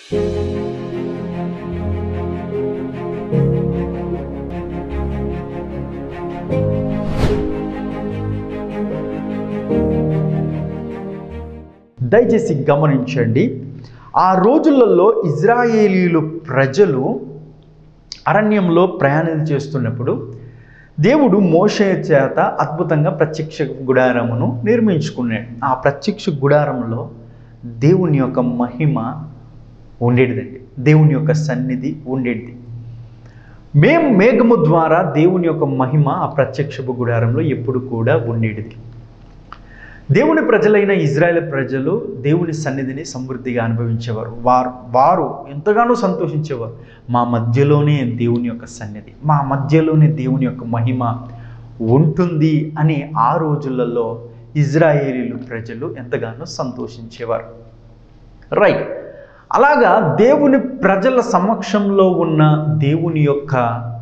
దయచేసి గమనించండి ఆ రోజులలో ఇజ్రాయేలీలు ప్రజలు అరణ్యంలో ప్రయాణం చేస్తున్నప్పుడు దేవుడు మోషే చేత అద్భుతంగా ప్రత్యక్ష గుడారమును నిర్మించుకున్నాడు ఆ ప్రత్యక్ష గుడారంలో దేవుని యొక్క మహిమ ఉండేటిదండి దేవుని యొక్క సన్నిధి ఉండేది మేము మేఘము ద్వారా దేవుని యొక్క మహిమ ఆ ప్రత్యక్షపు గుడారంలో ఎప్పుడు కూడా ఉండేటిది దేవుని ప్రజలైన ఇజ్రాయెల్ ప్రజలు దేవుని సన్నిధిని సమృద్ధిగా అనుభవించేవారు వారు వారు ఎంతగానో సంతోషించేవారు మా మధ్యలోనే దేవుని యొక్క సన్నిధి మా మధ్యలోనే దేవుని యొక్క మహిమ ఉంటుంది అని ఆ రోజులలో ఇజ్రాయేలీలు ప్రజలు ఎంతగానో సంతోషించేవారు రైట్ అలాగా దేవుని ప్రజల సమక్షంలో ఉన్న దేవుని యొక్క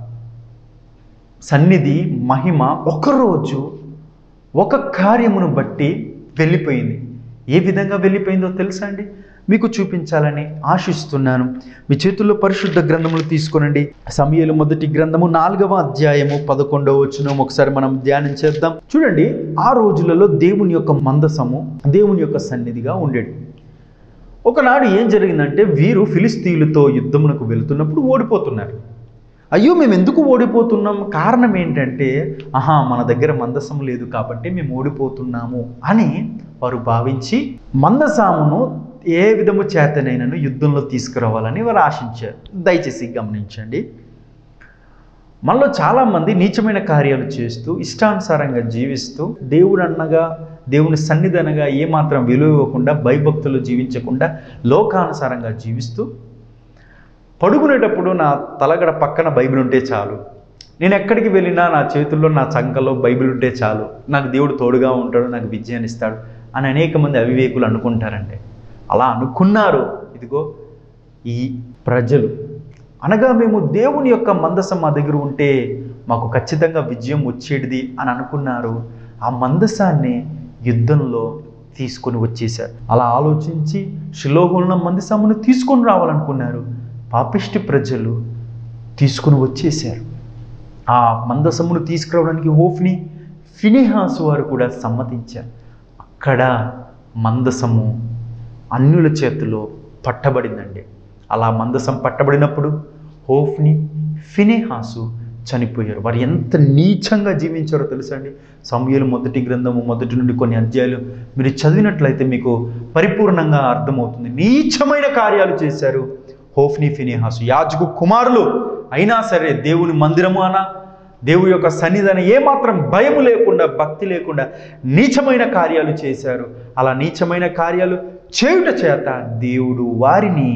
సన్నిధి మహిమ ఒకరోజు ఒక కార్యమును బట్టి వెళ్ళిపోయింది ఏ విధంగా వెళ్ళిపోయిందో తెలుసా అండి మీకు చూపించాలని ఆశిస్తున్నాను మీ చేతుల్లో పరిశుద్ధ గ్రంథములు తీసుకొనండి సమయలు మొదటి గ్రంథము నాలుగవ అధ్యాయము పదకొండవ వచనం ఒకసారి మనం ధ్యానం చేద్దాం చూడండి ఆ రోజులలో దేవుని యొక్క మందసము దేవుని యొక్క సన్నిధిగా ఉండేది ఒకనాడు ఏం జరిగిందంటే వీరు ఫిలిస్తీన్లతో యుద్ధమునకు వెళుతున్నప్పుడు ఓడిపోతున్నారు అయ్యో మేము ఎందుకు ఓడిపోతున్నాం కారణం ఏంటంటే ఆహా మన దగ్గర మందసం లేదు కాబట్టి మేము ఓడిపోతున్నాము అని వారు భావించి మందసామును ఏ విధము చేతనైనను యుద్ధంలో తీసుకురావాలని వారు ఆశించారు దయచేసి గమనించండి మనలో చాలామంది నీచమైన కార్యాలు చేస్తూ ఇష్టానుసారంగా జీవిస్తూ దేవుడు అన్నగా దేవుని సన్నిధి అనగా ఏమాత్రం విలువ ఇవ్వకుండా భయభక్తులు జీవించకుండా లోకానుసారంగా జీవిస్తూ పడుకునేటప్పుడు నా తలగడ పక్కన బైబిల్ ఉంటే చాలు నేను ఎక్కడికి వెళ్ళినా నా చేతుల్లో నా చంకలో బైబిల్ ఉంటే చాలు నాకు దేవుడు తోడుగా ఉంటాడు నాకు విజయాన్ని ఇస్తాడు అని అనేక మంది అవివేకులు అనుకుంటారంటే అలా అనుకున్నారు ఇదిగో ఈ ప్రజలు అనగా మేము దేవుని యొక్క మందసం మా దగ్గర ఉంటే మాకు ఖచ్చితంగా విజయం వచ్చేటిది అని అనుకున్నారు ఆ మందసాన్ని యుద్ధంలో తీసుకొని వచ్చేసారు అలా ఆలోచించి శిలోగున్న మందసమును తీసుకొని రావాలనుకున్నారు పాపిష్టి ప్రజలు తీసుకుని వచ్చేసారు ఆ మందసమును తీసుకురావడానికి ఓఫ్ని ఫినిహాసు వారు కూడా సమ్మతించారు అక్కడ మందసము అన్యుల చేతిలో పట్టబడిందండి అలా మందసం పట్టబడినప్పుడు హోఫ్ని ఫినేహాసు చనిపోయారు వారు ఎంత నీచంగా జీవించారో తెలుసా అండి సమయలు మొదటి గ్రంథము మొదటి నుండి కొన్ని అధ్యాయులు మీరు చదివినట్లయితే మీకు పరిపూర్ణంగా అర్థమవుతుంది నీచమైన కార్యాలు చేశారు హోఫ్ని ఫినేహాసు యాజకు కుమారులు అయినా సరే దేవుని మందిరము అనా దేవుని యొక్క సన్నిధానం ఏమాత్రం భయము లేకుండా భక్తి లేకుండా నీచమైన కార్యాలు చేశారు అలా నీచమైన కార్యాలు చేయుట చేత దేవుడు వారిని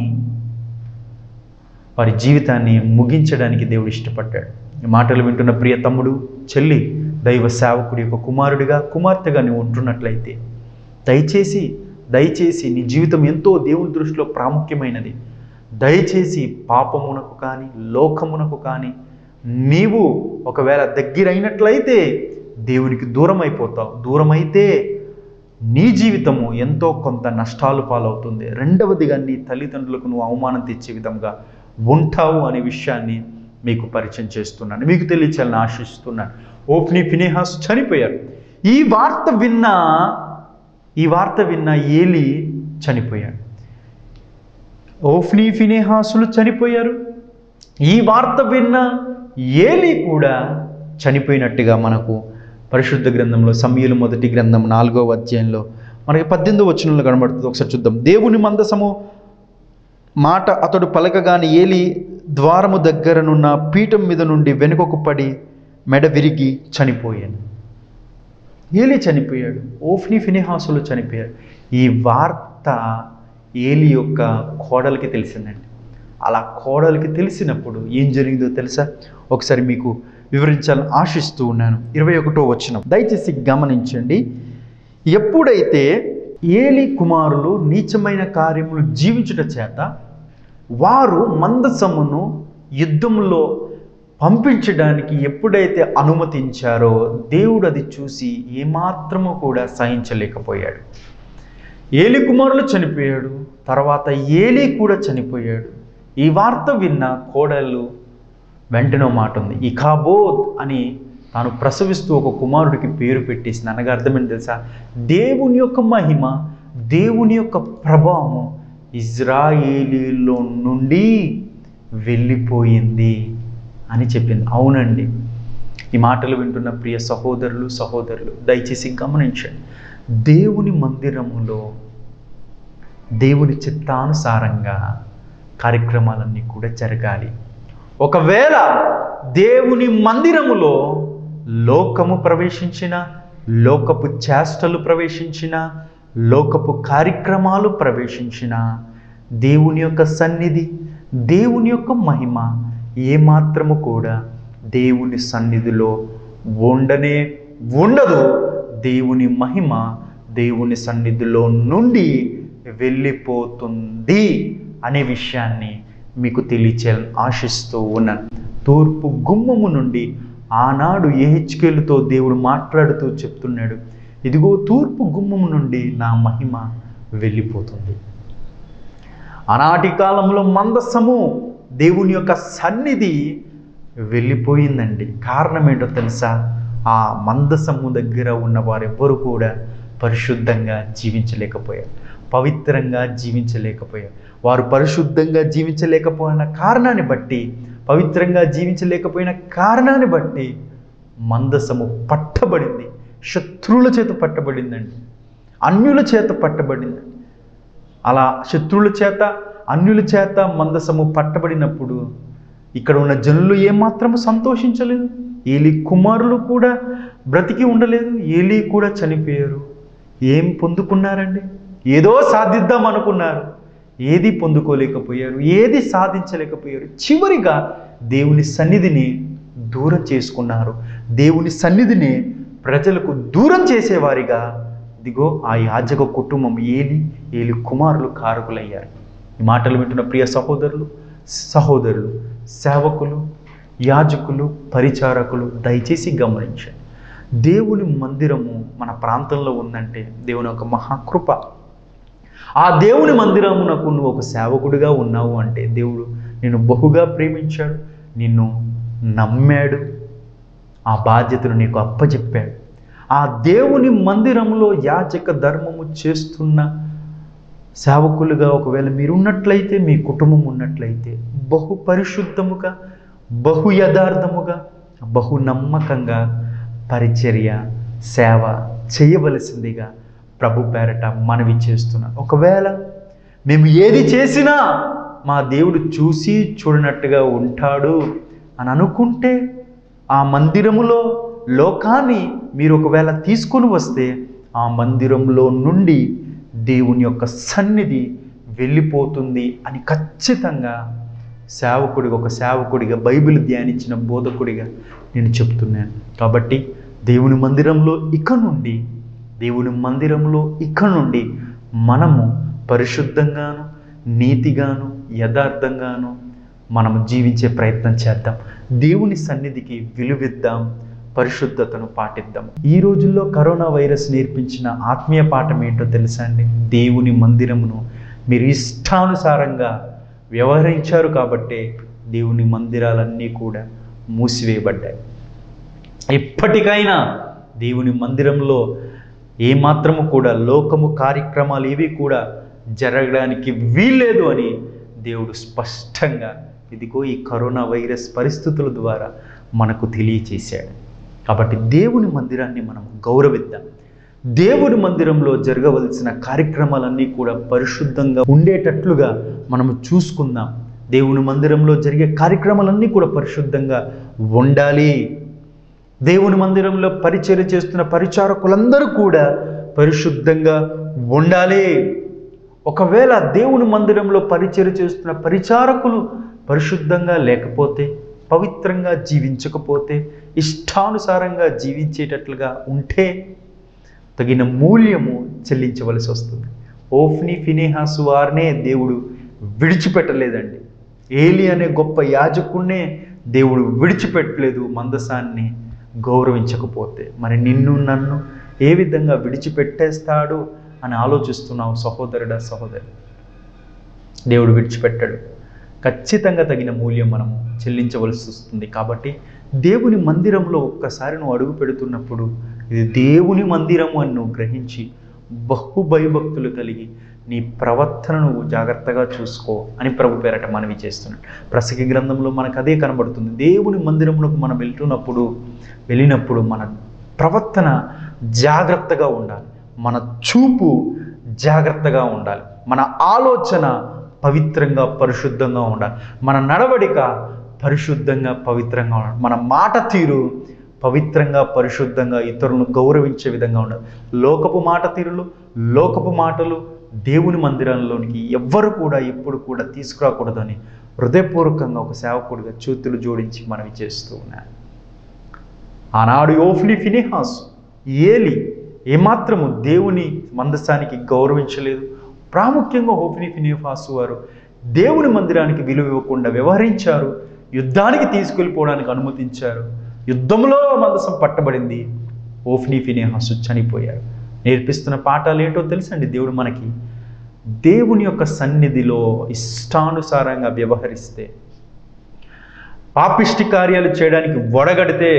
వారి జీవితాన్ని ముగించడానికి దేవుడు ఇష్టపడ్డాడు ఈ మాటలు వింటున్న ప్రియ తమ్ముడు చెల్లి దైవ సేవకుడి యొక్క కుమారుడిగా కుమార్తెగా నువ్వు ఉంటున్నట్లయితే దయచేసి దయచేసి నీ జీవితం ఎంతో దేవుని దృష్టిలో ప్రాముఖ్యమైనది దయచేసి పాపమునకు కానీ లోకమునకు కానీ నీవు ఒకవేళ దగ్గరైనట్లయితే దేవునికి దూరం అయిపోతావు దూరమైతే నీ జీవితము ఎంతో కొంత నష్టాలు పాలవుతుంది రెండవదిగా నీ తల్లిదండ్రులకు నువ్వు అవమానం తెచ్చే విధంగా ఉంటావు అనే విషయాన్ని మీకు పరిచయం చేస్తున్నాను మీకు తెలియచాలని ఆశిస్తున్నాను ఓఫ్ని ఫినేహాస్ చనిపోయారు ఈ వార్త విన్న ఈ వార్త విన్న ఏలి చనిపోయాడు ఓఫ్ని ఫినేహాసులు చనిపోయారు ఈ వార్త విన్న ఏలి కూడా చనిపోయినట్టుగా మనకు పరిశుద్ధ గ్రంథంలో సమయలు మొదటి గ్రంథం నాలుగో అధ్యాయంలో మనకి పద్దెనిమిదో వచనంలో కనబడుతుంది ఒకసారి చూద్దాం దేవుని మందసము మాట అతడు పలకగాని ఏలి ద్వారము దగ్గరనున్న పీఠం మీద నుండి వెనుకకు పడి మెడ విరిగి చనిపోయాను ఏలి చనిపోయాడు ఓఫ్ని ఫినిహాసులు చనిపోయారు ఈ వార్త ఏలి యొక్క కోడలికి తెలిసిందండి అలా కోడలికి తెలిసినప్పుడు ఏం జరిగిందో తెలుసా ఒకసారి మీకు వివరించాలని ఆశిస్తూ ఉన్నాను ఇరవై ఒకటో వచ్చిన దయచేసి గమనించండి ఎప్పుడైతే ఏలి కుమారులు నీచమైన కార్యములు జీవించుట చేత వారు మందసమును యుద్ధంలో పంపించడానికి ఎప్పుడైతే అనుమతించారో దేవుడు అది చూసి ఏమాత్రము కూడా సహించలేకపోయాడు ఏలి కుమారులు చనిపోయాడు తర్వాత ఏలీ కూడా చనిపోయాడు ఈ వార్త విన్న కోడలు వెంటనే ఒక మాట ఉంది ఇకాబోద్ అని తాను ప్రసవిస్తూ ఒక కుమారుడికి పేరు పెట్టేసింది అనగా అర్థమైంది తెలుసా దేవుని యొక్క మహిమ దేవుని యొక్క ప్రభావం ఇజ్రాయేలీలో నుండి వెళ్ళిపోయింది అని చెప్పింది అవునండి ఈ మాటలు వింటున్న ప్రియ సహోదరులు సహోదరులు దయచేసి గమనించండి దేవుని మందిరములో దేవుని చిత్తానుసారంగా కార్యక్రమాలన్నీ కూడా జరగాలి ఒకవేళ దేవుని మందిరములో లోకము ప్రవేశించిన లోకపు చేష్టలు ప్రవేశించిన లోకపు కార్యక్రమాలు ప్రవేశించిన దేవుని యొక్క సన్నిధి దేవుని యొక్క మహిమ ఏమాత్రము కూడా దేవుని సన్నిధిలో ఉండనే ఉండదు దేవుని మహిమ దేవుని సన్నిధిలో నుండి వెళ్ళిపోతుంది అనే విషయాన్ని మీకు తెలియచేయాలని ఆశిస్తూ ఉన్నాను తూర్పు గుమ్మము నుండి ఆనాడు ఏహెచ్కేలుతో దేవుడు మాట్లాడుతూ చెప్తున్నాడు ఇదిగో తూర్పు గుమ్మము నుండి నా మహిమ వెళ్ళిపోతుంది ఆనాటి కాలంలో మందస్సము దేవుని యొక్క సన్నిధి వెళ్ళిపోయిందండి కారణం ఏంటో తెలుసా ఆ మందసము దగ్గర ఉన్న వారెవ్వరు కూడా పరిశుద్ధంగా జీవించలేకపోయారు పవిత్రంగా జీవించలేకపోయారు వారు పరిశుద్ధంగా జీవించలేకపోయిన కారణాన్ని బట్టి పవిత్రంగా జీవించలేకపోయిన కారణాన్ని బట్టి మందసము పట్టబడింది శత్రువుల చేత పట్టబడిందండి అన్యుల చేత పట్టబడింది అలా శత్రువుల చేత అన్యుల చేత మందసము పట్టబడినప్పుడు ఇక్కడ ఉన్న జనులు ఏమాత్రము సంతోషించలేదు ఏలి కుమారులు కూడా బ్రతికి ఉండలేదు ఏలి కూడా చనిపోయారు ఏం పొందుకున్నారండి ఏదో సాధిద్దాం అనుకున్నారు ఏది పొందుకోలేకపోయారు ఏది సాధించలేకపోయారు చివరిగా దేవుని సన్నిధిని దూరం చేసుకున్నారు దేవుని సన్నిధిని ప్రజలకు దూరం చేసేవారిగా ఇదిగో ఆ యాజక కుటుంబం ఏలి ఏలి కుమారులు కారకులయ్యారు ఈ మాటలు వింటున్న ప్రియ సహోదరులు సహోదరులు సేవకులు యాజకులు పరిచారకులు దయచేసి గమనించండి దేవుని మందిరము మన ప్రాంతంలో ఉందంటే దేవుని యొక్క మహాకృప ఆ దేవుని మందిరమునకు నువ్వు ఒక సేవకుడిగా ఉన్నావు అంటే దేవుడు నిన్ను బహుగా ప్రేమించాడు నిన్ను నమ్మాడు ఆ బాధ్యతను నీకు అప్పచెప్పాడు ఆ దేవుని మందిరంలో యాచక ధర్మము చేస్తున్న సేవకులుగా ఒకవేళ మీరు ఉన్నట్లయితే మీ కుటుంబం ఉన్నట్లయితే బహు పరిశుద్ధముగా బహు యథార్థముగా బహు నమ్మకంగా పరిచర్య సేవ చేయవలసిందిగా ప్రభు పేరట మనవి చేస్తున్నాను ఒకవేళ మేము ఏది చేసినా మా దేవుడు చూసి చూడనట్టుగా ఉంటాడు అని అనుకుంటే ఆ మందిరములో లోకాన్ని మీరు ఒకవేళ తీసుకొని వస్తే ఆ మందిరంలో నుండి దేవుని యొక్క సన్నిధి వెళ్ళిపోతుంది అని ఖచ్చితంగా సేవకుడిగా ఒక సేవకుడిగా బైబిల్ ధ్యానించిన బోధకుడిగా నేను చెప్తున్నాను కాబట్టి దేవుని మందిరంలో ఇక నుండి దేవుని మందిరంలో ఇక నుండి మనము పరిశుద్ధంగాను నీతిగాను యథార్థంగాను మనము జీవించే ప్రయత్నం చేద్దాం దేవుని సన్నిధికి విలువిద్దాం పరిశుద్ధతను పాటిద్దాం ఈ రోజుల్లో కరోనా వైరస్ నేర్పించిన ఆత్మీయ పాఠం ఏంటో తెలుసా అండి దేవుని మందిరమును మీరు ఇష్టానుసారంగా వ్యవహరించారు కాబట్టే దేవుని మందిరాలన్నీ కూడా మూసివేయబడ్డాయి ఎప్పటికైనా దేవుని మందిరంలో ఏమాత్రము కూడా లోకము కార్యక్రమాలు ఏవి కూడా జరగడానికి వీల్లేదు అని దేవుడు స్పష్టంగా ఇదిగో ఈ కరోనా వైరస్ పరిస్థితుల ద్వారా మనకు తెలియచేశాడు కాబట్టి దేవుని మందిరాన్ని మనం గౌరవిద్దాం దేవుని మందిరంలో జరగవలసిన కార్యక్రమాలన్నీ కూడా పరిశుద్ధంగా ఉండేటట్లుగా మనము చూసుకుందాం దేవుని మందిరంలో జరిగే కార్యక్రమాలన్నీ కూడా పరిశుద్ధంగా ఉండాలి దేవుని మందిరంలో పరిచర్య చేస్తున్న పరిచారకులందరూ కూడా పరిశుద్ధంగా ఉండాలి ఒకవేళ దేవుని మందిరంలో పరిచర్య చేస్తున్న పరిచారకులు పరిశుద్ధంగా లేకపోతే పవిత్రంగా జీవించకపోతే ఇష్టానుసారంగా జీవించేటట్లుగా ఉంటే తగిన మూల్యము చెల్లించవలసి వస్తుంది ఓఫ్ని ఫినేహాసు వారినే దేవుడు విడిచిపెట్టలేదండి ఏలి అనే గొప్ప యాజకుడినే దేవుడు విడిచిపెట్టలేదు మందసాన్ని గౌరవించకపోతే మరి నిన్ను నన్ను ఏ విధంగా విడిచిపెట్టేస్తాడు అని ఆలోచిస్తున్నావు సహోదరుడా సహోదరి దేవుడు విడిచిపెట్టాడు ఖచ్చితంగా తగిన మూల్యం మనము చెల్లించవలసి వస్తుంది కాబట్టి దేవుని మందిరంలో ఒక్కసారి నువ్వు అడుగు పెడుతున్నప్పుడు ఇది దేవుని మందిరము అని నువ్వు గ్రహించి బహు భయభక్తులు కలిగి నీ ప్రవర్తన నువ్వు జాగ్రత్తగా చూసుకో అని ప్రభు పేరట మనవి చేస్తున్నాడు ప్రసంగి గ్రంథంలో మనకు అదే కనబడుతుంది దేవుని మందిరంలోకి మనం వెళ్తున్నప్పుడు వెళ్ళినప్పుడు మన ప్రవర్తన జాగ్రత్తగా ఉండాలి మన చూపు జాగ్రత్తగా ఉండాలి మన ఆలోచన పవిత్రంగా పరిశుద్ధంగా ఉండాలి మన నడవడిక పరిశుద్ధంగా పవిత్రంగా ఉండాలి మన మాట తీరు పవిత్రంగా పరిశుద్ధంగా ఇతరులను గౌరవించే విధంగా ఉండాలి లోకపు మాట తీరులు లోకపు మాటలు దేవుని మందిరంలోనికి ఎవ్వరు కూడా ఎప్పుడు కూడా తీసుకురాకూడదని హృదయపూర్వకంగా ఒక సేవకుడిగా చేతులు జోడించి మనవి చేస్తూ ఉన్నాను ఆనాడు యోఫ్ని ఫినిహాస్ ఏలి ఏమాత్రము దేవుని మందస్థానికి గౌరవించలేదు ప్రాముఖ్యంగా హోఫ్ని ఫినిహాస్ వారు దేవుని మందిరానికి విలువ ఇవ్వకుండా వ్యవహరించారు యుద్ధానికి తీసుకెళ్ళిపోవడానికి అనుమతించారు యుద్ధంలో మందసం పట్టబడింది ఓఫ్ని ఫినిహాసు చనిపోయారు నేర్పిస్తున్న పాఠాలు ఏంటో తెలుసండి దేవుడు మనకి దేవుని యొక్క సన్నిధిలో ఇష్టానుసారంగా వ్యవహరిస్తే పాపిష్టి కార్యాలు చేయడానికి వడగడితే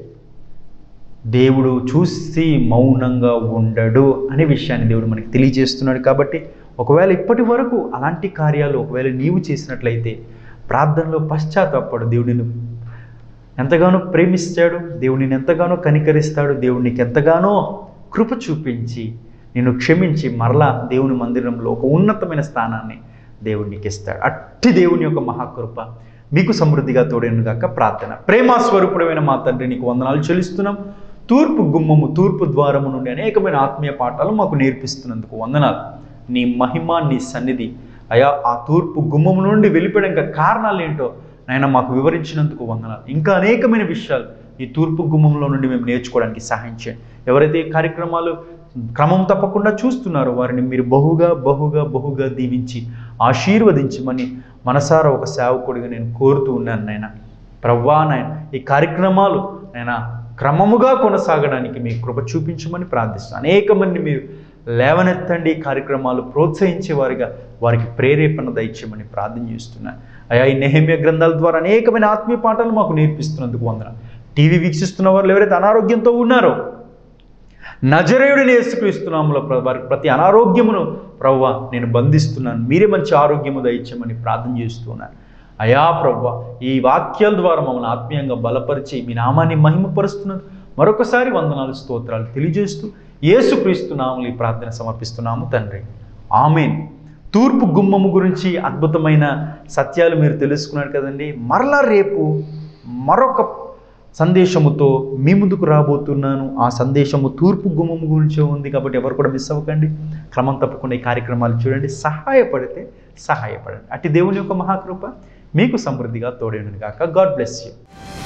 దేవుడు చూసి మౌనంగా ఉండడు అనే విషయాన్ని దేవుడు మనకి తెలియజేస్తున్నాడు కాబట్టి ఒకవేళ ఇప్పటి వరకు అలాంటి కార్యాలు ఒకవేళ నీవు చేసినట్లయితే ప్రార్థనలో పశ్చాత్తాపడు దేవుడిని ఎంతగానో ప్రేమిస్తాడు దేవుడిని ఎంతగానో కనికరిస్తాడు దేవుడు నీకు ఎంతగానో కృప చూపించి నిన్ను క్షమించి మరలా దేవుని మందిరంలో ఒక ఉన్నతమైన స్థానాన్ని దేవుడు నీకు ఇస్తాడు అట్టి దేవుని యొక్క మహాకృప మీకు సమృద్ధిగా తోడేను గాక ప్రార్థన ప్రేమ స్వరూపుడమైన మా తండ్రి నీకు వందనాలు చెల్లిస్తున్నాం తూర్పు గుమ్మము తూర్పు ద్వారము నుండి అనేకమైన ఆత్మీయ పాఠాలు మాకు నేర్పిస్తున్నందుకు వందనాలు నీ మహిమ నీ సన్నిధి అయా ఆ తూర్పు గుమ్మము నుండి వెళ్ళిపోయడానికి కారణాలు ఏంటో నాయన మాకు వివరించినందుకు వందనాలు ఇంకా అనేకమైన విషయాలు ఈ తూర్పు గుమ్మంలో నుండి మేము నేర్చుకోవడానికి సహాయం చేయండి ఎవరైతే ఈ కార్యక్రమాలు క్రమం తప్పకుండా చూస్తున్నారో వారిని మీరు బహుగా బహుగా బహుగా దీవించి ఆశీర్వదించమని మనసారా ఒక సేవకుడిగా నేను కోరుతూ ఉన్నాను నాయన ప్రవ్వా నాయన ఈ కార్యక్రమాలు నాయన క్రమముగా కొనసాగడానికి మీ కృప చూపించమని ప్రార్థిస్తున్నాను అనేక మంది మీరు లేవనెత్తండి ఈ కార్యక్రమాలు ప్రోత్సహించే వారిగా వారికి ప్రేరేపణ దయచేయమని ప్రార్థన చేస్తున్నాను అయా ఈ నెహమ్య గ్రంథాల ద్వారా అనేకమైన ఆత్మీయ పాఠాలు మాకు నేర్పిస్తున్నందుకు వందన టీవీ వీక్షిస్తున్న వారు ఎవరైతే అనారోగ్యంతో ఉన్నారో నజరేయుడిని యేసుక్రీస్తునాములో ప్ర- వారికి ప్రతి అనారోగ్యమును ప్రవ్వ నేను బంధిస్తున్నాను మీరే మంచి ఆరోగ్యము దయచేయమని ప్రార్థన చేస్తున్నాను అయా ప్రవ్వ ఈ వాక్యాల ద్వారా మమ్మల్ని ఆత్మీయంగా బలపరిచి మీ నామాన్ని మహిమపరుస్తున్నాను మరొకసారి వందనాలు స్తోత్రాలు తెలియజేస్తూ యేసుక్రీస్తు నామలు ఈ ప్రార్థన సమర్పిస్తున్నాము తండ్రి ఆమెన్ తూర్పు గుమ్మము గురించి అద్భుతమైన సత్యాలు మీరు తెలుసుకున్నారు కదండి మరలా రేపు మరొక సందేశముతో మీ ముందుకు రాబోతున్నాను ఆ సందేశము తూర్పు గుమ్మము గురించే ఉంది కాబట్టి ఎవరు కూడా మిస్ అవ్వకండి క్రమం తప్పకుండా ఈ కార్యక్రమాలు చూడండి సహాయపడితే సహాయపడండి అట్టి దేవుని యొక్క మహాకృప మీకు సమృద్ధిగా తోడేను గాక గాడ్ బ్లెస్ యూ